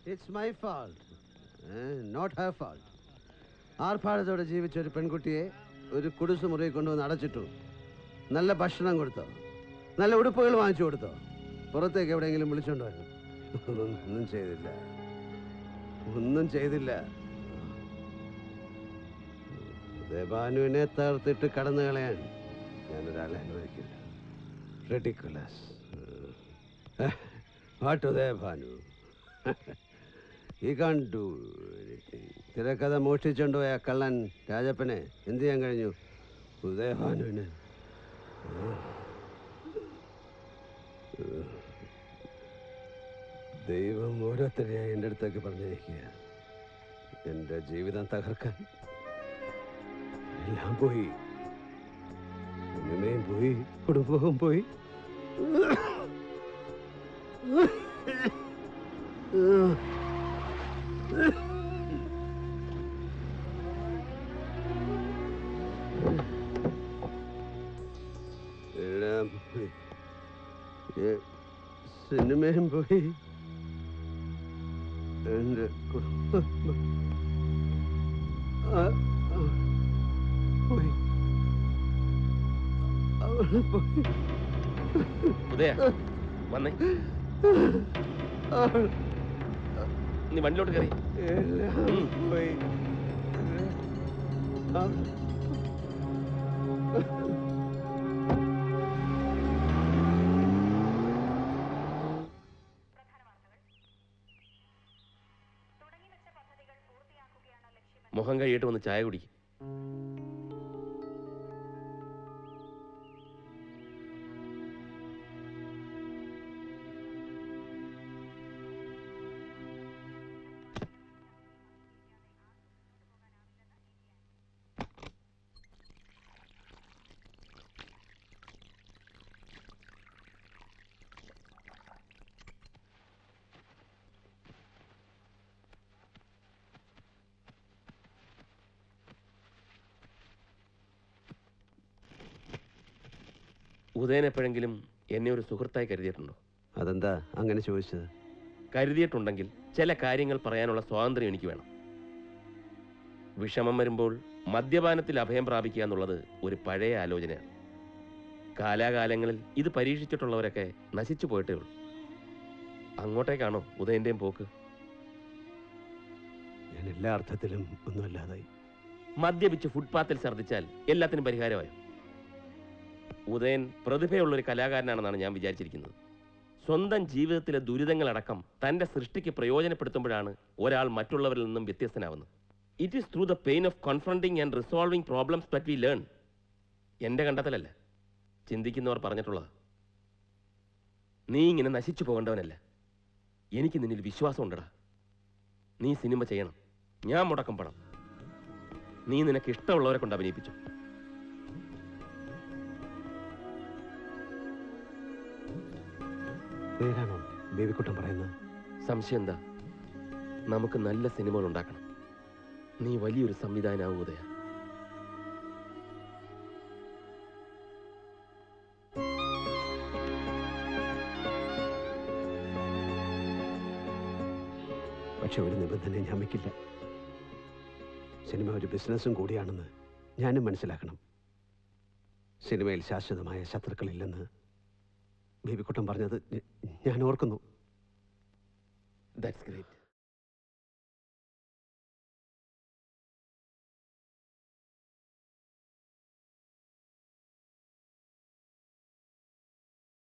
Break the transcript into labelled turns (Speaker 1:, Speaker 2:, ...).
Speaker 1: it's my fault not her fault ആർഭാടത്തോടെ ജീവിച്ച ഒരു പെൺകുട്ടിയെ ഒരു കുടിസ് മുറിയിൽ കൊണ്ടുവന്ന് അടച്ചിട്ടു നല്ല ഭക്ഷണം കൊടുത്തോ നല്ല ഉടുപ്പുകൾ വാങ്ങിച്ചു കൊടുത്തോ പുറത്തേക്ക് എവിടെയെങ്കിലും വിളിച്ചോണ്ട് വരണം ഒന്നും ചെയ്തില്ല ഒന്നും ചെയ്തില്ല ദേവാനുവിനെ തകർത്തിട്ട് കടന്നു കളയാൻ ഞാനൊരാളെ അനുവദിക്കില്ല റെഡിക്കുലസ് വാട്ട് ദേവാനു ഈ കാൺ ഡു തിരക്കഥ മോഷ്ടിച്ചുകൊണ്ടുപോയ ആ കള്ളൻ രാജപ്പനെ എന്ത് ചെയ്യാൻ കഴിഞ്ഞു ഉദയഭാനുവിന് ദൈവം ഓരോരുത്തരെയായി എൻ്റെ അടുത്തേക്ക് പറഞ്ഞിരിക്കുക എൻ്റെ ജീവിതം തകർക്കാൻ എല്ലാം പോയി സിനിമയും പോയി കുടുംബവും പോയി എല്ലാം പോയി ഏ, സിനിമയും പോയി എൻ്റെ കുടുംബം ആ, ആ, പോയി അവള് പോയി
Speaker 2: ഉദയ വന്നേ
Speaker 1: അവൾ
Speaker 2: നീ വണ്ടിലോട്ട് കയറി
Speaker 1: എല്ലാം പോയി ആ,
Speaker 2: മുഖം കഴിയിട്ട് വന്ന് ചായ കുടിക്കും ഉദയൻ എപ്പോഴെങ്കിലും എന്നെ ഒരു സുഹൃത്തായി കരുതിയിട്ടുണ്ടോ
Speaker 1: അതെന്താ അങ്ങനെ ചോദിച്ചത്
Speaker 2: കരുതിയിട്ടുണ്ടെങ്കിൽ ചില കാര്യങ്ങൾ പറയാനുള്ള സ്വാതന്ത്ര്യം എനിക്ക് വേണം വിഷമം വരുമ്പോൾ മദ്യപാനത്തിൽ അഭയം പ്രാപിക്കുക എന്നുള്ളത് ഒരു പഴയ ആലോചനയാണ് കാലാകാലങ്ങളിൽ ഇത് പരീക്ഷിച്ചിട്ടുള്ളവരൊക്കെ നശിച്ചു പോയിട്ടേ ഉള്ളൂ അങ്ങോട്ടേക്കാണോ ഉദയന്റെയും പോക്ക്
Speaker 1: ഞാൻ എല്ലാ അർത്ഥത്തിലും ഒന്നുമല്ലാതായി
Speaker 2: മദ്യപിച്ച് ഫുട്പാത്തിൽ ഛർദ്ദിച്ചാൽ എല്ലാത്തിനും പരിഹാരമായോ ഉദയൻ പ്രതിഭയുള്ള ഒരു കലാകാരനാണെന്നാണ് ഞാൻ വിചാരിച്ചിരിക്കുന്നത് സ്വന്തം ജീവിതത്തിലെ ദുരിതങ്ങളടക്കം തന്റെ സൃഷ്ടിക്ക് പ്രയോജനപ്പെടുത്തുമ്പോഴാണ് ഒരാൾ മറ്റുള്ളവരിൽ നിന്നും വ്യത്യസ്തനാവുന്നത് it is through the pain of confronting and resolving problems that we learn എന്റെ കണ്ടെത്തലല്ല ചിന്തിക്കുന്നവർ പറഞ്ഞിട്ടുള്ളത് നീ ഇങ്ങനെ നശിച്ചു പോകേണ്ടവനല്ല എനിക്ക് നിന്നിൽ വിശ്വാസമുണ്ടടാ നീ സിനിമ ചെയ്യണം ഞാൻ മുടക്കം പണം നീ നിനക്ക് ഇഷ്ടമുള്ളവരെ കൊണ്ട് അഭിനയിപ്പിച്ചു
Speaker 1: നേരാണോ ബേബിക്കുട്ടൻ പറയുന്നത്
Speaker 2: സംശയം എന്താ നമുക്ക് നല്ല സിനിമകൾ ഉണ്ടാക്കണം നീ വലിയൊരു സംവിധാനാവൂ ഉദയ
Speaker 1: പക്ഷെ ഒരു നിബന്ധന ഞാൻ വയ്ക്കില്ല സിനിമ ഒരു ബിസിനസ്സും കൂടിയാണെന്ന് ഞാനും മനസ്സിലാക്കണം സിനിമയിൽ ശാശ്വതമായ ശത്രുക്കളില്ലെന്ന് ബേബിക്കുട്ടൻ പറഞ്ഞത് ഞ- ഞാൻ ഓർക്കുന്നു
Speaker 2: ദാറ്റ്സ് ഗ്രേറ്റ്